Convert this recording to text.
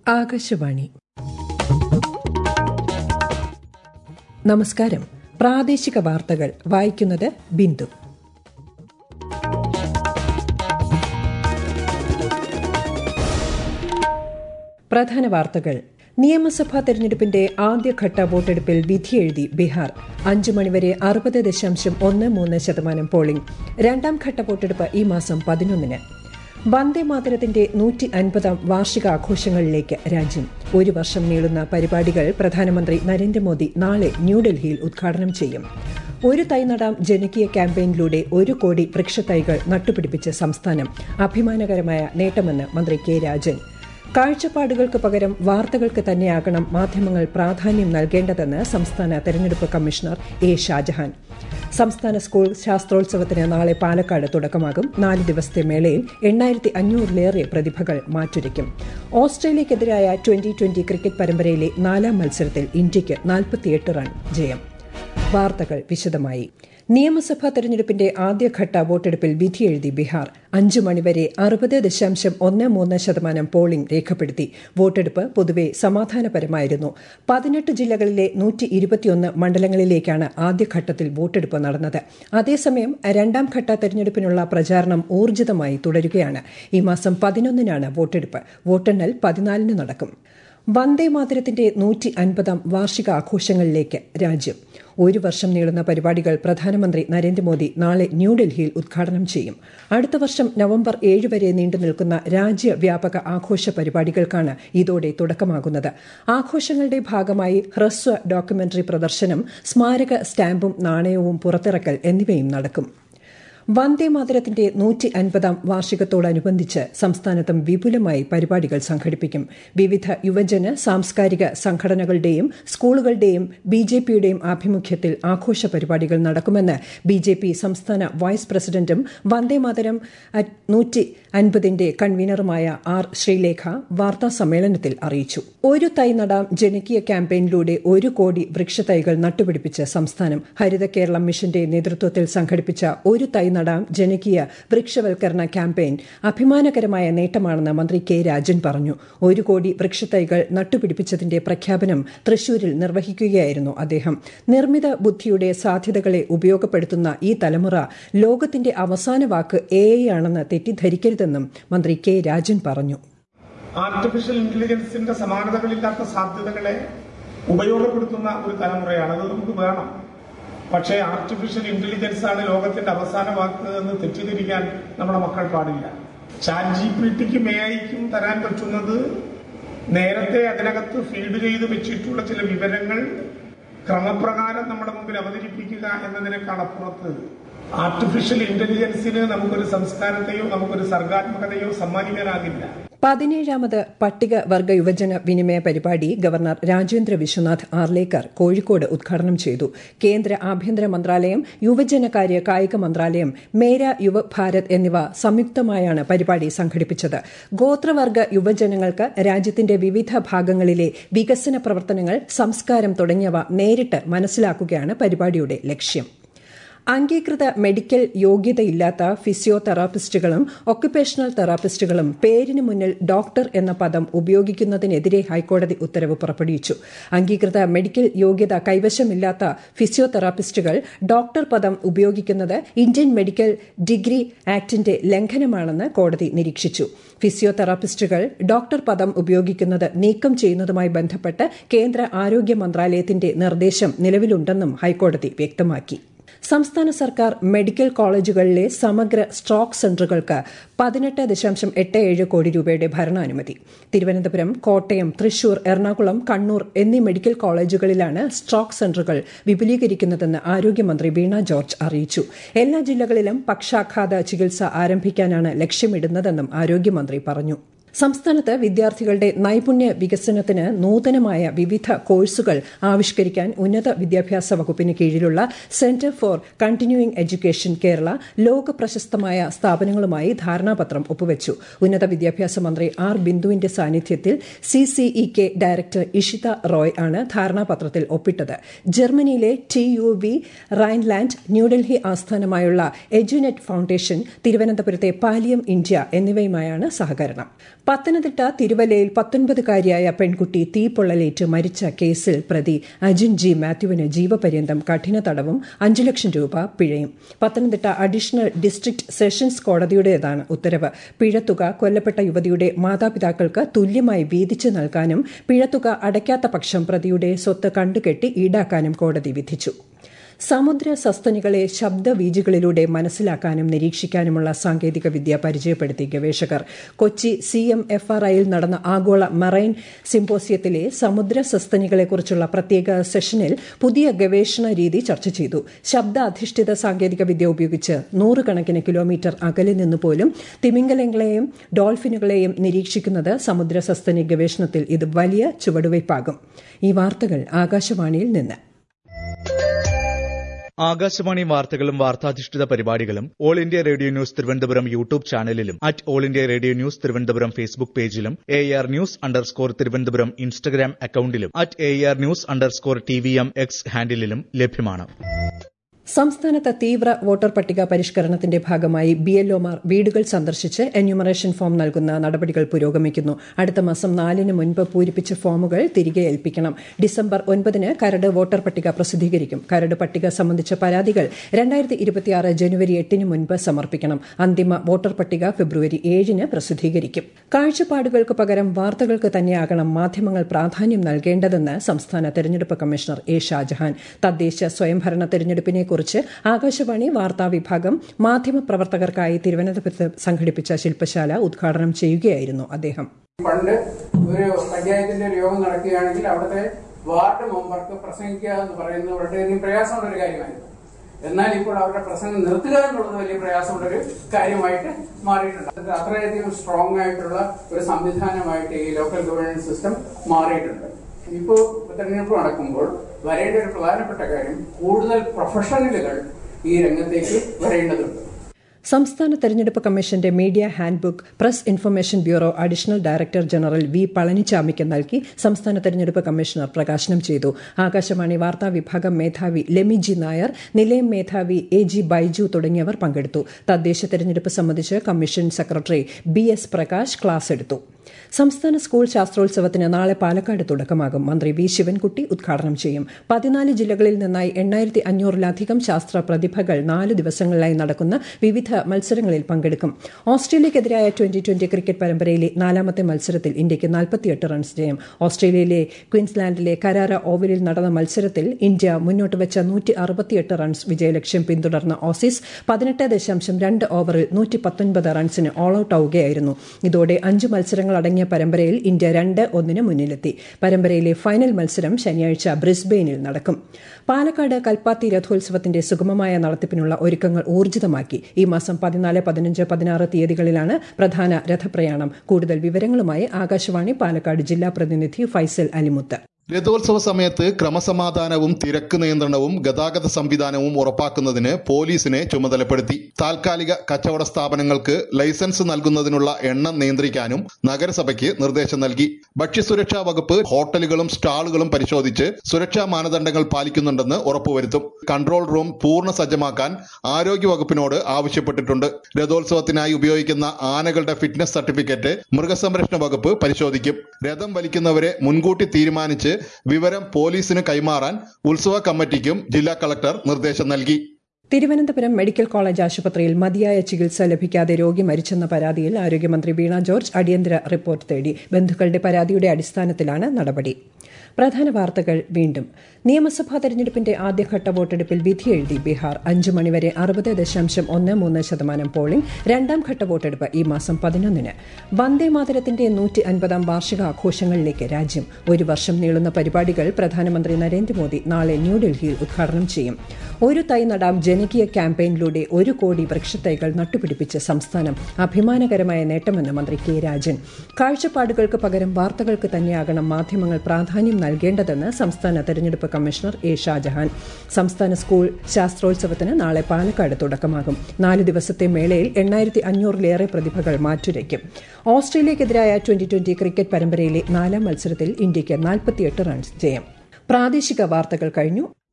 ആകാശവാണി നമസ്കാരം പ്രാദേശിക വാർത്തകൾ വായിക്കുന്നത് ബിന്ദു പ്രധാന വാർത്തകൾ നിയമസഭാ തെരഞ്ഞെടുപ്പിന്റെ ആദ്യഘട്ട വോട്ടെടുപ്പിൽ വിധിയെഴുതി ബീഹാർ അഞ്ചു മണിവരെ അറുപത് ദശാംശം ഒന്ന് മൂന്ന് ശതമാനം പോളിംഗ് രണ്ടാം ഘട്ട വോട്ടെടുപ്പ് ഈ മാസം പതിനൊന്നിന് വന്ദേമാതരത്തിന്റെ നൂറ്റി അൻപതാം വാർഷികാഘോഷങ്ങളിലേക്ക് രാജ്യം ഒരു വർഷം നീളുന്ന പരിപാടികൾ പ്രധാനമന്ത്രി നരേന്ദ്രമോദി നാളെ ന്യൂഡൽഹിയിൽ ഉദ്ഘാടനം ചെയ്യും ഒരു തൈ നടാം ജനകീയ ക്യാമ്പയിനിലൂടെ ഒരു കോടി വൃക്ഷത്തൈകൾ നട്ടുപിടിപ്പിച്ച സംസ്ഥാനം അഭിമാനകരമായ നേട്ടമെന്ന് മന്ത്രി കെ രാജൻ കാഴ്ചപ്പാടുകൾക്ക് പകരം വാർത്തകൾക്ക് തന്നെയാകണം മാധ്യമങ്ങൾ പ്രാധാന്യം നൽകേണ്ടതെന്ന് സംസ്ഥാന തെരഞ്ഞെടുപ്പ് കമ്മീഷണർ എ ഷാജഹാൻ സംസ്ഥാന സ്കൂൾ ശാസ്ത്രോത്സവത്തിന് നാളെ പാലക്കാട് തുടക്കമാകും നാല് ദിവസത്തെ മേളയിൽ എണ്ണായിരത്തി അഞ്ഞൂറിലേറെ പ്രതിഭകൾ മാറ്റുരയ്ക്കും ഓസ്ട്രേലിയക്കെതിരായ ട്വന്റി ട്വന്റി ക്രിക്കറ്റ് പരമ്പരയിലെ നാലാം മത്സരത്തിൽ ഇന്ത്യയ്ക്ക് നാൽപ്പത്തിയെട്ട് റൺ ജയം വാർത്തകൾ വിശദമായി നിയമസഭാ തെരഞ്ഞെടുപ്പിന്റെ ആദ്യഘട്ട വോട്ടെടുപ്പിൽ വിധിയെഴുതി ബീഹാർ അഞ്ചു മണിവരെ അറുപത് ദശാംശം ഒന്ന് മൂന്ന് ശതമാനം പോളിംഗ് രേഖപ്പെടുത്തി വോട്ടെടുപ്പ് പൊതുവെ സമാധാനപരമായിരുന്നു പതിനെട്ട് ജില്ലകളിലെ നൂറ്റി ഇരുപത്തിയൊന്ന് മണ്ഡലങ്ങളിലേക്കാണ് ആദ്യഘട്ടത്തിൽ വോട്ടെടുപ്പ് നടന്നത് അതേസമയം രണ്ടാം ഘട്ട തെരഞ്ഞെടുപ്പിനുള്ള പ്രചാരണം ഊർജിതമായി തുടരുകയാണ് ഈ മാസം പതിനൊന്നിനാണ് വോട്ടെടുപ്പ് വോട്ടെണ്ണൽ പതിനാലിന് നടക്കും വന്ദേമാതരത്തിന്റെ നൂറ്റി അൻപതാം വാർഷികാഘോഷങ്ങളിലേക്ക് രാജ്യം ഒരു വർഷം നീളുന്ന പരിപാടികൾ പ്രധാനമന്ത്രി നരേന്ദ്രമോദി നാളെ ന്യൂഡൽഹിയിൽ ഉദ്ഘാടനം ചെയ്യും അടുത്ത വർഷം നവംബർ ഏഴ് വരെ നീണ്ടുനിൽക്കുന്ന രാജ്യവ്യാപക ആഘോഷ പരിപാടികൾക്കാണ് ഇതോടെ തുടക്കമാകുന്നത് ആഘോഷങ്ങളുടെ ഭാഗമായി ഹ്രസ്വ ഡോക്യുമെന്ററി പ്രദർശനം സ്മാരക സ്റ്റാമ്പും നാണയവും പുറത്തിറക്കൽ എന്നിവയും നടക്കും വന്ദേമാതരത്തിന്റെ നൂറ്റി അൻപതാം വാർഷികത്തോടനുബന്ധിച്ച് സംസ്ഥാനത്തും വിപുലമായി പരിപാടികൾ സംഘടിപ്പിക്കും വിവിധ യുവജന സാംസ്കാരിക സംഘടനകളുടെയും സ്കൂളുകളുടെയും ബി ജെ പിയുടെയും ആഭിമുഖ്യത്തിൽ ആഘോഷ പരിപാടികൾ നടക്കുമെന്ന് ബി ജെ പി സംസ്ഥാന വൈസ് പ്രസിഡന്റും വന്ദേമാതരം നൂറ്റി അൻപതിന്റെ കൺവീനറുമായ ആർ ശ്രീലേഖ വാർത്താ സമ്മേളനത്തിൽ അറിയിച്ചു ഒരു തൈ നടാം ജനകീയ ക്യാമ്പയിനിലൂടെ ഒരു കോടി വൃക്ഷത്തൈകൾ നട്ടുപിടിപ്പിച്ച സംസ്ഥാനം ഹരിത കേരളം മിഷന്റെ നേതൃത്വത്തിൽ സംഘടിപ്പിച്ച ഒരു തൈ നടാം ജനകീയ വൃക്ഷവൽക്കരണ ക്യാമ്പയിൻ അഭിമാനകരമായ നേട്ടമാണെന്ന് മന്ത്രി കെ രാജൻ പറഞ്ഞു ഒരു കോടി വൃക്ഷത്തൈകൾ നട്ടുപിടിപ്പിച്ചതിന്റെ പ്രഖ്യാപനം തൃശൂരിൽ നിർവഹിക്കുകയായിരുന്നു അദ്ദേഹം നിർമ്മിത ബുദ്ധിയുടെ സാധ്യതകളെ ഉപയോഗപ്പെടുത്തുന്ന ഈ തലമുറ ലോകത്തിന്റെ അവസാന വാക്ക് എ ആണെന്ന് തെറ്റിദ്ധരിക്കരുതെന്നും മന്ത്രി കെ രാജൻ പറഞ്ഞു ആർട്ടിഫിഷ്യൽ ഇന്റലിജൻസിന്റെ സമാനതകളില്ലാത്ത സാധ്യതകളെ ഉപയോഗപ്പെടുത്തുന്ന ഒരു തലമുറയാണ് അത് നമുക്ക് വേണം പക്ഷേ ആർട്ടിഫിഷ്യൽ ഇന്റലിജൻസ് ആണ് ലോകത്തിന്റെ അവസാന വാക്ക് എന്ന് തെറ്റിദ്ധരിക്കാൻ നമ്മുടെ മക്കൾ പാടില്ല ചാറ്റ് ജി പി ടിക്കും എ ഐക്കും തരാൻ പറ്റുന്നത് നേരത്തെ അതിനകത്ത് ഫീഡ് ചെയ്ത് വെച്ചിട്ടുള്ള ചില വിവരങ്ങൾ ക്രമപ്രകാരം നമ്മുടെ മുമ്പിൽ അവതരിപ്പിക്കുക എന്നതിനേക്കാൾ അപ്പുറത്ത് ആർട്ടിഫിഷ്യൽ ഇന്റലിജൻസിന് നമുക്കൊരു സംസ്കാരത്തെയോ നമുക്കൊരു സർഗാത്മകതയോ സമ്മാനിക്കാനാകില്ല പതിനേഴാമത് പട്ടിക വർഗ യുവജന വിനിമയ പരിപാടി ഗവർണർ രാജേന്ദ്ര വിശ്വനാഥ് ആർലേക്കർ കോഴിക്കോട് ഉദ്ഘാടനം ചെയ്തു കേന്ദ്ര ആഭ്യന്തര മന്ത്രാലയം യുവജനകാര്യ കായിക മന്ത്രാലയം മേര യുവ ഭാരത് എന്നിവ സംയുക്തമായാണ് പരിപാടി സംഘടിപ്പിച്ചത് ഗോത്രവർഗ യുവജനങ്ങൾക്ക് രാജ്യത്തിന്റെ വിവിധ ഭാഗങ്ങളിലെ വികസന പ്രവർത്തനങ്ങൾ സംസ്കാരം തുടങ്ങിയവ നേരിട്ട് മനസ്സിലാക്കുകയാണ് പരിപാടിയുടെ ലക്ഷ്യം അംഗീകൃത മെഡിക്കൽ യോഗ്യതയില്ലാത്ത ഫിസിയോതെറാപ്പിസ്റ്റുകളും ഒക്യുപേഷണൽ തെറാപ്പിസ്റ്റുകളും പേരിന് മുന്നിൽ ഡോക്ടർ എന്ന പദം ഉപയോഗിക്കുന്നതിനെതിരെ ഹൈക്കോടതി ഉത്തരവ് പുറപ്പെടുവിച്ചു അംഗീകൃത മെഡിക്കൽ യോഗ്യത കൈവശമില്ലാത്ത ഫിസിയോതെറാപ്പിസ്റ്റുകൾ ഡോക്ടർ പദം ഉപയോഗിക്കുന്നത് ഇന്ത്യൻ മെഡിക്കൽ ഡിഗ്രി ആക്ടിന്റെ ലംഘനമാണെന്ന് കോടതി നിരീക്ഷിച്ചു ഫിസിയോതെറാപ്പിസ്റ്റുകൾ ഡോക്ടർ പദം ഉപയോഗിക്കുന്നത് നീക്കം ചെയ്യുന്നതുമായി ബന്ധപ്പെട്ട് കേന്ദ്ര ആരോഗ്യ മന്ത്രാലയത്തിന്റെ നിർദ്ദേശം നിലവിലുണ്ടെന്നും ഹൈക്കോടതി വ്യക്തമാക്കി സംസ്ഥാന സർക്കാർ മെഡിക്കൽ കോളേജുകളിലെ സമഗ്ര സ്ട്രോക്ക് സെന്ററുകൾക്ക് പതിനെട്ട് ദശാംശം എട്ട് ഏഴ് കോടി രൂപയുടെ ഭരണാനുമതി തിരുവനന്തപുരം കോട്ടയം തൃശൂർ എറണാകുളം കണ്ണൂർ എന്നീ മെഡിക്കൽ കോളേജുകളിലാണ് സ്ട്രോക്ക് സെന്ററുകൾ വിപുലീകരിക്കുന്നതെന്ന് ആരോഗ്യമന്ത്രി വീണ ജോർജ് അറിയിച്ചു എല്ലാ ജില്ലകളിലും പക്ഷാഘാത ചികിത്സ ആരംഭിക്കാനാണ് ലക്ഷ്യമിടുന്നതെന്നും ആരോഗ്യമന്ത്രി പറഞ്ഞു സംസ്ഥാനത്ത് വിദ്യാർത്ഥികളുടെ നൈപുണ്യ വികസനത്തിന് നൂതനമായ വിവിധ കോഴ്സുകൾ ആവിഷ്കരിക്കാൻ ഉന്നത വിദ്യാഭ്യാസ വകുപ്പിന് കീഴിലുള്ള centre for continuing education Kerala ലോക പ്രശസ്തമായ സ്ഥാപനങ്ങളുമായി ധാരണാപത്രം ഒപ്പുവച്ചു ഉന്നത വിദ്യാഭ്യാസ മന്ത്രി ആർ ബിന്ദുവിന്റെ സാന്നിധ്യത്തിൽ CCE K director Ishita Roy ആണ് ധാരണാപത്രത്തിൽ ഒപ്പിട്ടത് ജർമ്മനിയിലെ T U V Rheinland New Delhi ആസ്ഥാനമായുള്ള എജുനെറ്റ് ഫൌണ്ടേഷൻ തിരുവനന്തപുരത്തെ പാലിയം ഇന്ത്യ എന്നിവയുമായാണ് സഹകരണം പത്തനംതിട്ട തിരുവല്ലയിൽ പത്തൊൻപതുകാരിയായ പെൺകുട്ടി തീപ്പൊള്ളലേറ്റ് മരിച്ച കേസിൽ പ്രതി അജിൻ ജി മാത്യുവിന് ജീവപര്യന്തം കഠിന തടവും അഞ്ചു ലക്ഷം രൂപ പിഴയും പത്തനംതിട്ട അഡീഷണൽ ഡിസ്ട്രിക്ട് സെഷൻസ് കോടതിയുടേതാണ് ഉത്തരവ് പിഴത്തുക കൊല്ലപ്പെട്ട യുവതിയുടെ മാതാപിതാക്കൾക്ക് തുല്യമായി വീതിച്ചു നൽകാനും പിഴത്തുക അടയ്ക്കാത്ത പക്ഷം പ്രതിയുടെ സ്വത്ത് കണ്ടുകെട്ടി ഈടാക്കാനും കോടതി വിധിച്ചു സമുദ്ര സസ്തനികളെ ശബ്ദവീജികളിലൂടെ മനസ്സിലാക്കാനും നിരീക്ഷിക്കാനുമുള്ള സാങ്കേതിക വിദ്യ പരിചയപ്പെടുത്തി ഗവേഷകർ Kochi C M F R ഐയിൽ നടന്ന ആഗോള മറൈൻ സിംപോസിയത്തിലെ സമുദ്ര സസ്തനികളെക്കുറിച്ചുള്ള പ്രത്യേക സെഷനിൽ പുതിയ ഗവേഷണ രീതി ചർച്ച ചെയ്തു ശബ്ദ അധിഷ്ഠിത സാങ്കേതിക വിദ്യ ഉപയോഗിച്ച് നൂറുകണക്കിന് കിലോമീറ്റർ അകലെ നിന്ന് പോലും തിമിംഗലങ്ങളെയും ഡോൾഫിനുകളെയും നിരീക്ഷിക്കുന്നത് സമുദ്ര സസ്തനി ഗവേഷണത്തിൽ ഇത് വലിയ ചുവടുവയ്പാകും ഈ വാർത്തകൾ ആകാശവാണിയിൽ നിന്ന് ആകാശവാണി വാർത്തകളും വാർത്താധിഷ്ഠിത പരിപാടികളും all India radio news Thiruvananthapuram YouTube ചാനലിലും at all India radio news Thiruvananthapuram Facebook പേജിലും A R news underscore Thiruvananthapuram Instagram അക്കൌണ്ടിലും at A R news underscore T V M X ഹാൻഡിലും ലഭ്യമാണ് സംസ്ഥാനത്ത് തീവ്ര വോട്ടർ പട്ടിക പരിഷ്കരണത്തിന്റെ ഭാഗമായി ബിഎൽഒമാർ വീടുകൾ സന്ദർശിച്ച് എന്യൂമറേഷൻ ഫോം നൽകുന്ന നടപടികൾ പുരോഗമിക്കുന്നു അടുത്ത മാസം നാലിന് മുൻപ് പൂരിപ്പിച്ച ഫോമുകൾ തിരികെ ഏൽപ്പിക്കണം ഡിസംബർ ഒൻപതിന് കരട് വോട്ടർ പട്ടിക പ്രസിദ്ധീകരിക്കും കരട് പട്ടിക സംബന്ധിച്ച പരാതികൾ രണ്ടായിരത്തി ഇരുപത്തിയാറ് ജനുവരി എട്ടിന് മുൻപ് സമർപ്പിക്കണം അന്തിമ വോട്ടർ പട്ടിക ഫെബ്രുവരി ഏഴിന് പ്രസിദ്ധീകരിക്കും കാഴ്ചപ്പാടുകൾക്ക് പകരം വാർത്തകൾക്ക് തന്നെയാകണം മാധ്യമങ്ങൾ പ്രാധാന്യം നൽകേണ്ടതെന്ന് സംസ്ഥാന തെരഞ്ഞെടുപ്പ് കമ്മീഷണർ എ ഷാജഹാൻ തദ്ദേശ സ്വയംഭരണ തെരഞ്ഞെടുപ്പിനെ കുറിച്ച് ആകാശവാണി വാർത്താ വിഭാഗം മാധ്യമപ്രവർത്തകർക്കായി തിരുവനന്തപുരത്ത് സംഘടിപ്പിച്ച ശില്പശാല ഉദ്ഘാടനം ചെയ്യുകയായിരുന്നു അദ്ദേഹം പണ്ട് ഒരു പഞ്ചായത്തിന്റെ ഒരു യോഗം നടക്കുകയാണെങ്കിൽ അവിടുത്തെ വാർഡ് മെമ്പർക്ക് പ്രസംഗിക്കുക എന്ന് പറയുന്നത് വളരെയധികം പ്രയാസമുള്ള ഒരു കാര്യമായിരുന്നു എന്നാൽ ഇപ്പോൾ അവരുടെ പ്രസംഗം നിർത്തുക എന്നുള്ളത് വലിയ പ്രയാസമുള്ളൊരു കാര്യമായിട്ട് മാറിയിട്ടുണ്ട് അത് അത്രയധികം സ്ട്രോങ് ആയിട്ടുള്ള ഒരു സംവിധാനമായിട്ട് ഈ ലോക്കൽ ഗവേണൻസ് സിസ്റ്റം മാറിയിട്ടുണ്ട് ഇപ്പോൾ തെരഞ്ഞെടുപ്പ് നടക്കുമ്പോൾ വരേണ്ട ഒരു പ്രധാനപ്പെട്ട കാര്യം കൂടുതൽ പ്രൊഫഷണലുകൾ ഈ രംഗത്തേക്ക് വരേണ്ടതുണ്ട് സംസ്ഥാന തെരഞ്ഞെടുപ്പ് കമ്മീഷന്റെ media handbook press information bureau additional director general V പളനിച്ചാമിക്ക് നൽകി സംസ്ഥാന തെരഞ്ഞെടുപ്പ് കമ്മീഷണർ പ്രകാശനം ചെയ്തു ആകാശവാണി വാർത്താ വിഭാഗം മേധാവി ലെമി ജി നായർ നിലയം മേധാവി എ ജി ബൈജു തുടങ്ങിയവർ പങ്കെടുത്തു തദ്ദേശ തെരഞ്ഞെടുപ്പ് സംബന്ധിച്ച് commission secretary B S Prakash class എടുത്തു സംസ്ഥാന സ്കൂൾ ശാസ്ത്രോത്സവത്തിന് നാളെ പാലക്കാട് തുടക്കമാകും മന്ത്രി വി ശിവൻകുട്ടി ഉദ്ഘാടനം ചെയ്യും പതിനാല് ജില്ലകളിൽ നിന്നായി എണ്ണായിരത്തി അഞ്ഞൂറിലധികം ശാസ്ത്ര പ്രതിഭകൾ നാല് ദിവസങ്ങളിലായി നടക്കുന്ന വിവിധ മത്സരങ്ങളിൽ പങ്കെടുക്കും ഓസ്ട്രേലിയക്കെതിരായ ട്വന്റി ട്വന്റി ക്രിക്കറ്റ് പരമ്പരയിലെ നാലാമത്തെ മത്സരത്തിൽ ഇന്ത്യയ്ക്ക് നാൽപ്പത്തിയെട്ട് റൺസ് ജയം ഓസ്ട്രേലിയയിലെ ക്വീൻസ്ലാൻഡിലെ കരാര ഓവലിൽ നടന്ന മത്സരത്തിൽ ഇന്ത്യ മുന്നോട്ട് വെച്ച നൂറ്റി അറുപത്തിയെട്ട് റൺസ് വിജയലക്ഷ്യം പിന്തുടർന്ന ഓസീസ് പതിനെട്ട് ദശാംശം രണ്ട് ഓവറിൽ നൂറ്റി പത്തൊൻപത് റൺസിന് ഓൾ ഔട്ട് ആവുകയായിരുന്നു ഇതോടെ അഞ്ച് മത്സരങ്ങൾ അടങ്ങിയ പരമ്പരയിൽ ഇന്ത്യ രണ്ട് ഒന്നിന് മുന്നിലെത്തി പരമ്പരയിലെ ഫൈനൽ മത്സരം ശനിയാഴ്ച ബ്രിസ്ബെയിനിൽ നടക്കും പാലക്കാട് കൽപ്പാത്തി രഥോത്സവത്തിന്റെ സുഗമമായ നടത്തിപ്പിനുള്ള ഒരുക്കങ്ങൾ ഊർജിതമാക്കി ഈ മാസം പതിനാല് പതിനഞ്ച് പതിനാറ് തീയതികളിലാണ് പ്രധാന രഥപ്രയാണം കൂടുതൽ വിവരങ്ങളുമായി ആകാശവാണി പാലക്കാട് ജില്ലാ പ്രതിനിധി ഫൈസൽ അലിമുത്ത് രഥോത്സവ സമയത്ത് ക്രമസമാധാനവും തിരക്ക് നിയന്ത്രണവും ഗതാഗത സംവിധാനവും ഉറപ്പാക്കുന്നതിന് പോലീസിനെ ചുമതലപ്പെടുത്തി താൽക്കാലിക കച്ചവട സ്ഥാപനങ്ങൾക്ക് ലൈസൻസ് നൽകുന്നതിനുള്ള എണ്ണം നിയന്ത്രിക്കാനും നഗരസഭയ്ക്ക് നിർദ്ദേശം നൽകി ഭക്ഷ്യസുരക്ഷാ വകുപ്പ് ഹോട്ടലുകളും സ്റ്റാളുകളും പരിശോധിച്ച് സുരക്ഷാ മാനദണ്ഡങ്ങൾ പാലിക്കുന്നുണ്ടെന്ന് ഉറപ്പുവരുത്തും കൺട്രോൾ റൂം പൂർണ്ണ സജ്ജമാക്കാൻ ആരോഗ്യ വകുപ്പിനോട് ആവശ്യപ്പെട്ടിട്ടുണ്ട് രഥോത്സവത്തിനായി ഉപയോഗിക്കുന്ന ആനകളുടെ ഫിറ്റ്നസ് സർട്ടിഫിക്കറ്റ് മൃഗസംരക്ഷണ വകുപ്പ് പരിശോധിക്കും രഥം വലിക്കുന്നവരെ മുൻകൂട്ടി തീരുമാനിച്ച് വിവരം പോലീസിന് കൈമാറാൻ ഉത്സവ കമ്മിറ്റിക്കും ജില്ലാ കളക്ടർ നിർദ്ദേശം നൽകി തിരുവനന്തപുരം മെഡിക്കൽ കോളേജ് ആശുപത്രിയിൽ മതിയായ ചികിത്സ ലഭിക്കാതെ രോഗി മരിച്ചെന്ന പരാതിയിൽ ആരോഗ്യമന്ത്രി വീണ ജോർജ് അടിയന്തര റിപ്പോർട്ട് തേടി ബന്ധുക്കളുടെ പരാതിയുടെ അടിസ്ഥാനത്തിലാണ് നടപടി പ്രധാന വാർത്തകൾ വീണ്ടും നിയമസഭാ തെരഞ്ഞെടുപ്പിന്റെ ആദ്യഘട്ട വോട്ടെടുപ്പിൽ വിധിയെഴുതി ബീഹാർ അഞ്ചു മണിവരെ അറുപത് ദശാംശം ഒന്ന് മൂന്ന് ശതമാനം പോളിംഗ് രണ്ടാം ഘട്ട വോട്ടെടുപ്പ് ഈ മാസം പതിനൊന്നിന് വന്ദേ മാതരത്തിന്റെ നൂറ്റി അൻപതാം വാർഷികാഘോഷങ്ങളിലേക്ക് രാജ്യം ഒരു വർഷം നീളുന്ന പരിപാടികൾ പ്രധാനമന്ത്രി നരേന്ദ്രമോദി നാളെ ന്യൂഡൽഹിയിൽ ഉദ്ഘാടനം ചെയ്യും ഒരു തൈ നടാം ജനകീയ ക്യാമ്പയിനിലൂടെ ഒരു കോടി വൃക്ഷത്തൈകൾ നട്ടുപിടിപ്പിച്ച സംസ്ഥാനം അഭിമാനകരമായ നേട്ടമെന്ന് മന്ത്രി കെ രാജൻ കാഴ്ചപ്പാടുകൾക്ക് പകരം വാർത്തകൾക്ക് തന്നെയാകണം മാധ്യമങ്ങൾ പ്രാധാന്യം നൽകേണ്ടതെന്ന് സംസ്ഥാന തെരഞ്ഞെടുപ്പ് കമ്മീഷണർ എ ഷാജഹാൻ സംസ്ഥാന സ്കൂൾ ശാസ്ത്രോത്സവത്തിന് നാളെ പാലക്കാട് തുടക്കമാകും നാല് ദിവസത്തെ മേളയിൽ എണ്ണായിരത്തി അഞ്ഞൂറിലേറെ പ്രതിഭകൾ മാറ്റുരയ്ക്കും ഓസ്ട്രേലിയക്കെതിരായ ട്വന്റി ട്വന്റി ക്രിക്കറ്റ് പരമ്പരയിലെ നാലാം മത്സരത്തിൽ ഇന്ത്യയ്ക്ക് നാൽപ്പത്തിയെട്ട് റൺസ് ജയം പ്രാദേശിക വാർത്തകൾ കഴിഞ്ഞു